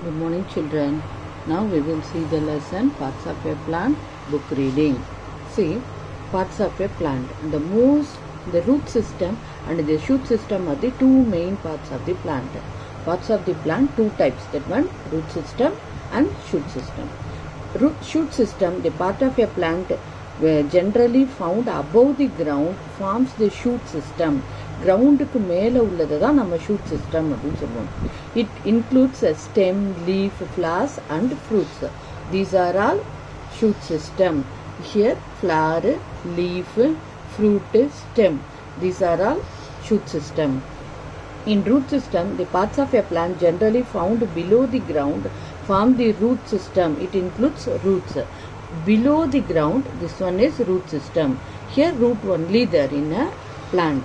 Good morning, children. Now we will see the lesson parts of a plant book reading. See, parts of a plant. The most, the root system and the shoot system are the two main parts of the plant. Parts of the plant, two types. That one, root system and shoot system. Root shoot system, the part of a plant where generally found above the ground forms the shoot system. கிரவுண்டுக்கு மேலே உள்ளதை தான் நம்ம shoot system அப்படின்னு சொல்லுவோம் it includes a stem leaf flowers and fruits these are all shoot system here flower leaf fruit stem these are all shoot system In root system, the parts of a plant generally found below the ground form the root system. It includes roots. Below the ground, this one is root system. Here root only there in a plant.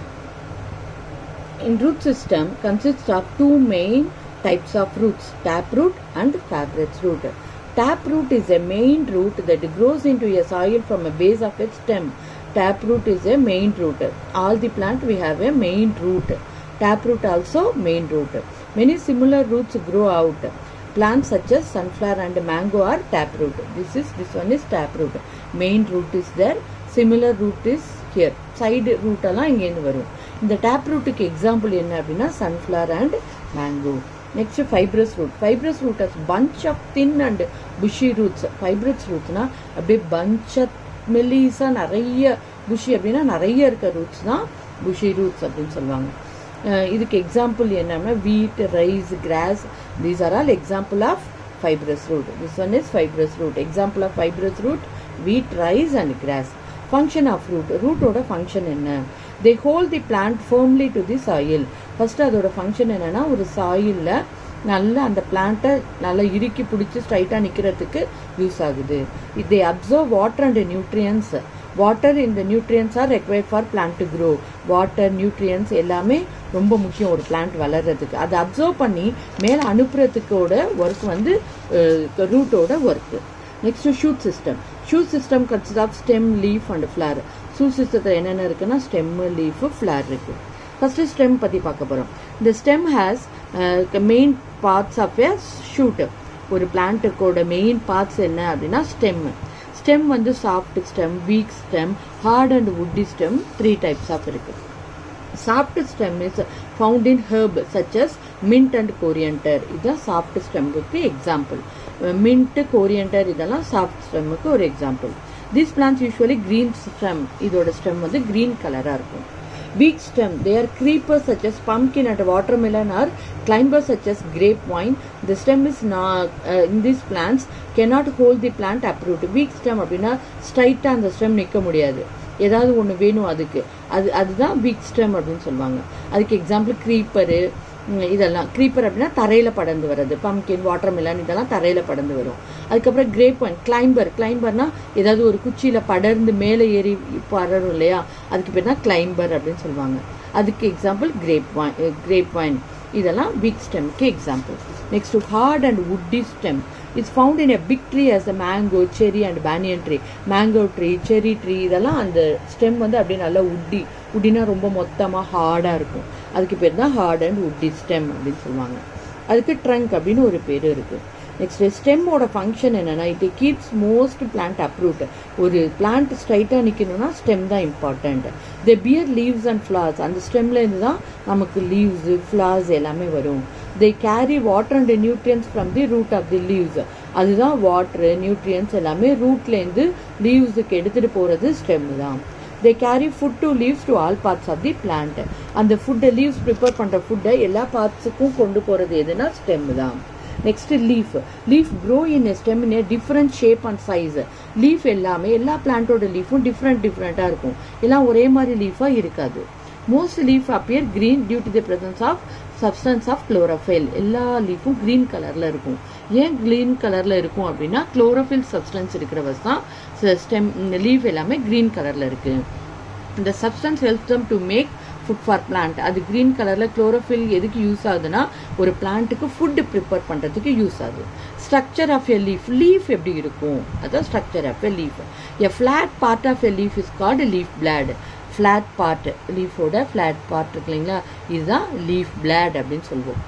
In root system consists of two main types of roots, taproot and fibrous root. Taproot is a main root that grows into a soil from a base of its stem. Taproot is a main root. All the plant we have a main root. Taproot also main root. Many similar roots grow out. Plants such as sunflower and mango are taproot. This is this one is taproot. Main root is there. Similar root is here. Side root எல்லாம் இங்கேருந்து வரும் இந்த tape ரூட்டுக்கு example என்ன அப்படின்னா sunflower and mango next fibrous root fibrous root is bunch of thin and bushy roots fibrous ரூட்ஸ்னா அப்படியே bunch மெல்லிஸாக நிறைய Bussy அப்படின்னா நிறைய இருக்க ரூட்ஸ் தான் புஷி ரூட்ஸ் அப்படின்னு சொல்லுவாங்க அஹ் இதுக்கு எக்ஸாம்பிள் என்னன்னா wheat rice grass these are all example of fibrous root this one is fibrous root example of fibrous root wheat rice and grass function of root ரூட்டோட function என்ன they hold the plant firmly to the soil first அதோட function என்னன்னா ஒரு சாயில்ல நல்லா அந்த பிளான்ட்டை நல்லா இறுக்கி பிடிச்சி ஸ்ட்ரைட்டாக நிற்கிறதுக்கு யூஸ் ஆகுது they absorb water and nutrients water இந்த nutrients are required for plant to grow water nutrients எல்லாமே ரொம்ப முக்கியம் ஒரு பிளான்ட் வளர்றதுக்கு அதை அப்சர்வ் பண்ணி மேலே அனுப்புறதுக்கோட ஒர்க் வந்து ரூட்டோட work next shoot system shoot system cuts of stem leaf and flower shoot சிஸ்டத்தில் என்னென்ன இருக்குன்னா ஸ்டெம் லீஃப் ஃப்ளார் இருக்கு ஃபர்ஸ்ட் ஸ்டெம் பற்றி பார்க்க போகிறோம் இந்த stem has main parts of a shoot ஒரு பிளான்ட்டுக்கோட மெயின் பார்ட்ஸ் என்ன அப்படின்னா ஸ்டெம் ஸ்டெம் வந்து soft stem weak stem hard and woody stem three types of இருக்கு soft stem is found in herb such as mint and கோரியன்டர் இதுதான் soft ஸ்டெம்முக்கு example mint coriander இதெல்லாம் soft ஸ்டெம்முக்கு ஒரு example this plants usually green stem இதோட stem வந்து green கலராக இருக்கும் weak stem they are creepers such as pumpkin and watermelon or climbers such as grapevine the stem is not uh, in these plants cannot hold the plant uproot weak stem அப்படின்னா ஸ்ட்ரைட்டாக அந்த stem நிற்க முடியாது ஏதாவது ஒன்று வேணும் அதுக்கு அது அதுதான் வீக் ஸ்டெம் அப்படின்னு சொல்லுவாங்க அதுக்கு எக்ஸாம்பிள் க்ரீப்பரு இதெல்லாம் க்ரீப்பர் அப்படின்னா தரையில் படர்ந்து வர்றது பம்கின் வாட்டர்மெலன் இதெல்லாம் தரையில் படர்ந்து வரும் அதுக்கப்புறம் கிரேப் ஒன் கிளைம்பர் கிளைம்பர்னா ஏதாவது ஒரு குச்சியில் படர்ந்து மேலே ஏறி படரும் இல்லையா அதுக்கு பேர் தான் கிளைம்பர் அப்படின்னு சொல்லுவாங்க அதுக்கு எக்ஸாம்பிள் கிரேப் வாயின் கிரேப் வாயின் இதெல்லாம் பிக் ஸ்டெம்க்கு example next hard and woody stem it's found in a big tree as a mango cherry and banyan tree mango tree cherry tree இதெல்லாம் அந்த ஸ்டெம் வந்து அப்படியே நல்லா உட்டி உட்டினா ரொம்ப மொத்தமாக ஹார்டாக இருக்கும் அதுக்கு பேர் தான் ஹார்ட் அண்ட் உட்டி ஸ்டெம் அப்படின்னு சொல்லுவாங்க அதுக்கு ட்ரங்க் அப்படின்னு ஒரு பேர் இருக்குது நெக்ஸ்ட் ஸ்டெம்மோட ஃபங்க்ஷன் என்னன்னா it keeps most plant upright ஒரு பிளான்ட் ஸ்ட்ரைட்டாக நிற்கணும்னா ஸ்டெம் தான் important the bear leaves and flowers அந்த ஸ்டெம்லேருந்து தான் நமக்கு லீவ்ஸ் ஃப்ளார்ஸ் எல்லாமே வரும் they carry water and nutrients from the root of the leaves அதுதான் வாட்ரு நியூட்ரியன்ஸ் எல்லாமே ரூட்லேருந்து லீவ்ஸுக்கு எடுத்துகிட்டு போகிறது ஸ்டெம் தான் they carry food to leaves to all parts of the plant அந்த ஃபுட்டை லீவ்ஸ் ப்ரிப்பேர் பண்ணுற ஃபுட்டை எல்லா பார்ட்ஸுக்கும் கொண்டு போகிறது எதுனா ஸ்டெம் தான் next leaf leaf grow in stem in different shape and size leaf எல்லாமே எல்லா பிளான்ட்டோட லீஃபும் டிஃப்ரெண்ட் டிஃப்ரெண்ட்டாக இருக்கும் எல்லாம் ஒரே மாதிரி லீஃபாக இருக்காது most leaf appear green due to the presence of substance of chlorophyll எல்லா லீஃபும் கிரீன் கலரில் இருக்கும் ஏன் கிரீன் கலரில் இருக்கும் அப்படின்னா குளோரோஃபில் சப்ஸ்டன்ஸ் இருக்கிறவஸ் தான் ஸ்டெம் லீஃப் எல்லாமே கிரீன் கலரில் இருக்குது இந்த substance help them to make food for plant அது கிரீன் கலரில் குளோரோஃபில் எதுக்கு யூஸ் ஆகுதுன்னா ஒரு பிளான்ட்டுக்கு ஃபுட்டு ப்ரிப்பேர் பண்ணுறதுக்கு யூஸ் ஆகுது structure of a leaf leaf எப்படி இருக்கும் அதான் structure of a leaf a flat part of a leaf is called leaf blade flat part லீஃபோட ஃப்ளாட் பார்ட் இருக்கு இல்லைங்களா இதுதான் லீஃப் பிளாட் அப்படின்னு சொல்லுவோம்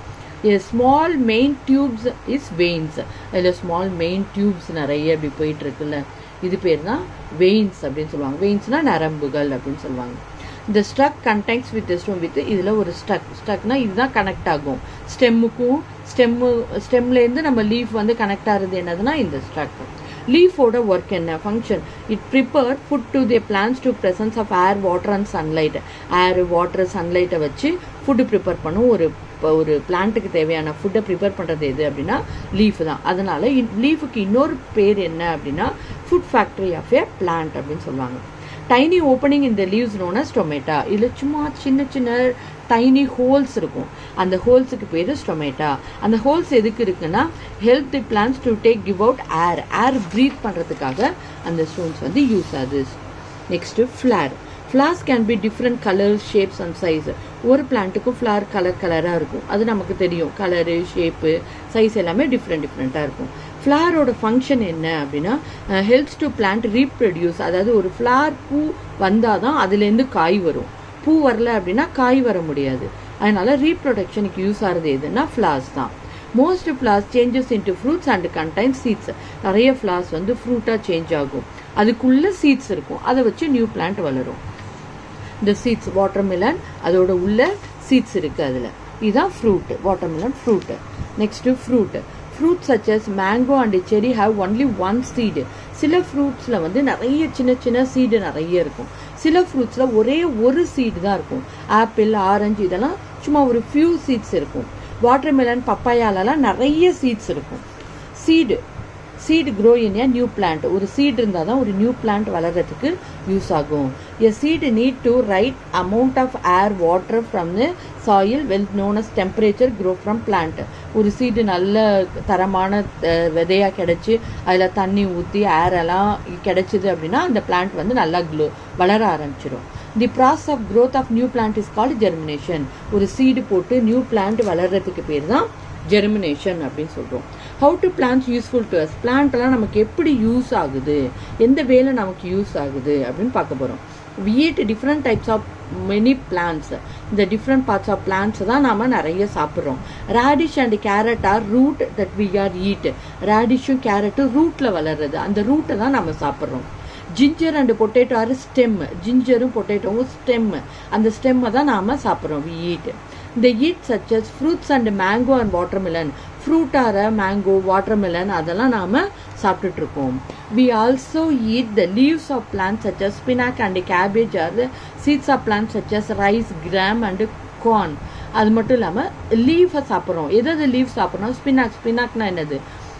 a small main tubes is veins அதில் ஸ்மால் மெயின் டியூப்ஸ் நிறைய இப்படி போயிட்டு இருக்குல்ல இது பேர் தான் வெயின்ஸ் அப்படின்னு சொல்லுவாங்க வெயின்ஸ்னா நரம்புகள் அப்படின்னு சொல்லுவாங்க இந்த struck connects with stem with இதில் ஒரு ஸ்ட்ரக் ஸ்ட்ரக்னா இதுதான் கனெக்ட் ஆகும் ஸ்டெம்முக்கும் ஸ்டெம்மு ஸ்டெம்லேருந்து நம்ம லீஃப் வந்து கனெக்ட் ஆகிறது என்னதுன்னா இந்த ஸ்ட்ரக் லீஃபோட ஒர்க் என்ன function it prepare food to the plants to presence of air water and sunlight air water சன்லைட்டை வச்சு ஃபுட்டு ப்ரிப்பேர் பண்ணும் ஒரு இப்போ ஒரு பிளான்ட்டுக்கு தேவையான ஃபுட்டை ப்ரிப்பேர் பண்ணுறது எது அப்படின்னா லீஃப் தான் அதனால லீஃபுக்கு இன்னொரு பேர் என்ன அப்படின்னா food factory of a plant அப்படின்னு சொல்லுவாங்க டைனி ஓப்பனிங் இந்த லீவ்ஸ் நோன் அஸ் டொமேட்டா இதில் சும்மா சின்ன சின்ன டைனி ஹோல்ஸ் இருக்கும் அந்த ஹோல்ஸுக்கு பேர் ஸ்டொமேட்டா அந்த ஹோல்ஸ் எதுக்கு இருக்குன்னா help the plants to take give out air air breathe பண்ணுறதுக்காக அந்த ஸ்டோன்ஸ் வந்து யூஸ் ஆகுது next flower flowers can be different colour shapes and size ஒரு பிளான்ட்டுக்கும் ஃப்ளார் கலர் கலராக இருக்கும் அது நமக்கு தெரியும் கலரு ஷேப்பு சைஸ் எல்லாமே டிஃப்ரெண்ட் டிஃப்ரெண்ட்டாக இருக்கும் ஃப்ளாரோட ஃபங்க்ஷன் என்ன அப்படின்னா ஹெல்ப்ஸ் டு பிளான்ட் ரீப்ரொடியூஸ் அதாவது ஒரு ஃப்ளார் பூ வந்தால் தான் அதுலேருந்து காய் வரும் பூ வரல அப்படின்னா காய் வர முடியாது அதனால ரீப்ரொடக்ஷனுக்கு யூஸ் ஆகிறது எதுன்னா ஃப்ளார்ஸ் தான் most flowers changes into fruits and contain seeds நிறைய ஃப்ளார்ஸ் வந்து ஃப்ரூட்டாக சேஞ்ச் ஆகும் அதுக்குள்ள சீட்ஸ் இருக்கும் அதை வச்சு நியூ பிளான்ட் வளரும் இந்த சீட்ஸ் வாட்டர்மெலன் அதோட உள்ள சீட்ஸ் இருக்கு அதில் இதுதான் fruit watermelon fruit next fruit fruit such as mango and cherry have only one seed சில ஃப்ரூட்ஸில் வந்து நிறைய சின்ன சின்ன சீடு நிறைய இருக்கும் சில ஃப்ரூட்ஸில் ஒரே ஒரு சீடு தான் இருக்கும் ஆப்பிள் ஆரஞ்சு இதெல்லாம் சும்மா ஒரு ஃபியூ சீட்ஸ் இருக்கும் வாட்டர்மெலன் பப்பாயாலலாம் நிறைய சீட்ஸ் இருக்கும் seed seed grow in a new plant ஒரு சீடு இருந்தால் தான் ஒரு நியூ பிளான்ட் வளர்கிறதுக்கு யூஸ் ஆகும் a seed need to right amount of air water from the soil well known as temperature grow from plant ஒரு seed நல்ல தரமான அஹ், விதையா கிடைச்சி அதில் தண்ணி ஊற்றி ஏர் எல்லாம் கிடைச்சிது அப்படின்னா அந்த பிளான்ட் வந்து நல்லா க்ளோ வளர ஆரம்பிச்சிடும் the process of growth of new plant is called germination ஒரு சீடு போட்டு நியூ பிளான்ட் வளர்றதுக்கு பேர் தான் ஜெர்மினேஷன் அப்படின்னு சொல்கிறோம் how do plants useful to us பிளான்ட்லாம் நமக்கு எப்படி யூஸ் ஆகுது எந்த வேலை நமக்கு யூஸ் ஆகுது அப்படின்னு பார்க்க போகிறோம் we eat different types of many plants இந்த different parts of plants தான் நாம நிறைய சாப்பிட்றோம் radish and carrot are root that we are eat radishும் கேரட்டும் ரூட்ல வளர்றது அந்த ரூட்டை தான் நம்ம சாப்பிட்றோம் ginger and potato are stem ஜிஞ்சரும் பொட்டேட்டோவும் ஸ்டெம் அந்த ஸ்டெம்மை தான் நாம சாப்பிட்றோம் we eat இந்த eat such as fruits and mango and watermelon ஃப்ரூட்டார மேங்கோ வாட்டர்மெலன் அதெல்லாம் நாம சாப்பிட்டுட்டு இருக்கோம் we also eat the leaves of plant such as spinach and cabbage or seeds of plant such as rice gram and corn அது மட்டும் இல்லாமல் லீஃபை சாப்பிட்றோம் எதாவது லீவ் சாப்பிட்றோம் ஸ்பினாக் ஸ்பினாக்னா என்னது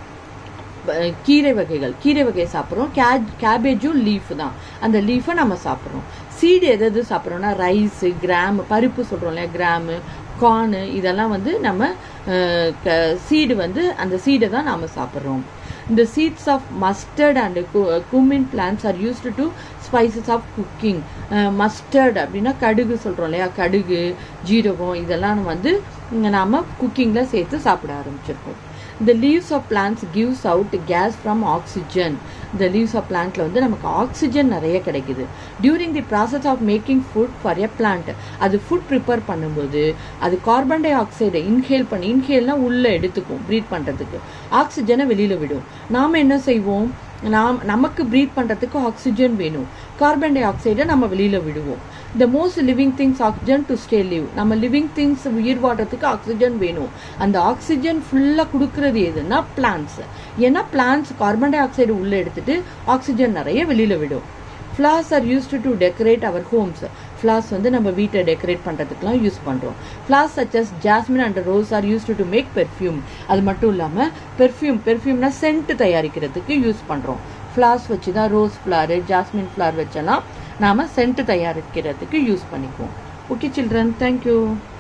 அஹ் கீரை வகைகள் கீரை வகையை சாப்பிட்றோம் கே கேபேஜும் லீஃப் தான் அந்த லீஃபை நம்ம சாப்பிட்றோம் சீடு எது எது சாப்பிட்றோம்னா ரைஸு கிராம் பருப்பு சொல்கிறோம் இல்லையா கிராமு கார்னு இதெல்லாம் வந்து நம்ம சீடு வந்து அந்த சீடை தான் நாம் சாப்பிட்றோம் இந்த seeds of mustard and cumin plants are used to spices of cooking mustard அப்படின்னா கடுகு சொல்கிறோம் இல்லையா கடுகு ஜீரகம் இதெல்லாம் வந்து நாம் குக்கிங்கில் சேர்த்து சாப்பிட ஆரம்பிச்சிருக்கோம் இந்த leaves of plants gives out gas from oxygen இந்த லீவ்ஸ் ஆஃப் பிளான்ட்ல வந்து நமக்கு ஆக்சிஜன் நிறைய கிடைக்குது during the process of making food for a plant அது ஃபுட் ப்ரிப்பேர் பண்ணும்போது அது கார்பன் டை ஆக்சைடை இன்ஹேல் பண்ணி இன்ஹேல்னா உள்ள எடுத்துக்கும் ப்ரீத் பண்ணுறதுக்கு ஆக்சிஜனை வெளியில் விடும் நாம் என்ன செய்வோம் நாம் நமக்கு ப்ரீத் பண்ணுறதுக்கு ஆக்சிஜன் வேணும் கார்பன் டை ஆக்சைடை நம்ம வெளியில் விடுவோம் the most living things oxygen to stay live நம்ம லிவிங் திங்ஸ் உயிர் வாடுறதுக்கு ஆக்சிஜன் வேணும் அந்த ஆக்சிஜன் ஃபுல்லாக கொடுக்கறது எதுன்னா பிளான்ஸ் ஏன்னா பிளான்ஸ் கார்பன் டை ஆக்சைடு உள்ளே எடுத்துட்டு ஆக்சிஜன் நிறைய வெளியில் விடும் flowers are used to decorate our homes flowers வந்து நம்ம வீட்டை டெக்கரேட் பண்ணுறதுக்குலாம் யூஸ் பண்ணுறோம் flowers such as jasmine and rose are used to make perfume அது மட்டும் இல்லாமல் பெர்ஃப்யூம் பெர்ஃப்யூம்னா சென்ட் தயாரிக்கிறதுக்கு யூஸ் பண்ணுறோம் ஃப்ளார்ஸ் வச்சு தான் ரோஸ் ஃப்ளாரு ஜாஸ்மின் ஃப்ளார் வச்செல்லாம் நாம் சென்ட் தயாரிக்கிறதுக்கு யூஸ் பண்ணிக்குவோம் ஓகே சில்ட்ரன் தேங்க்யூ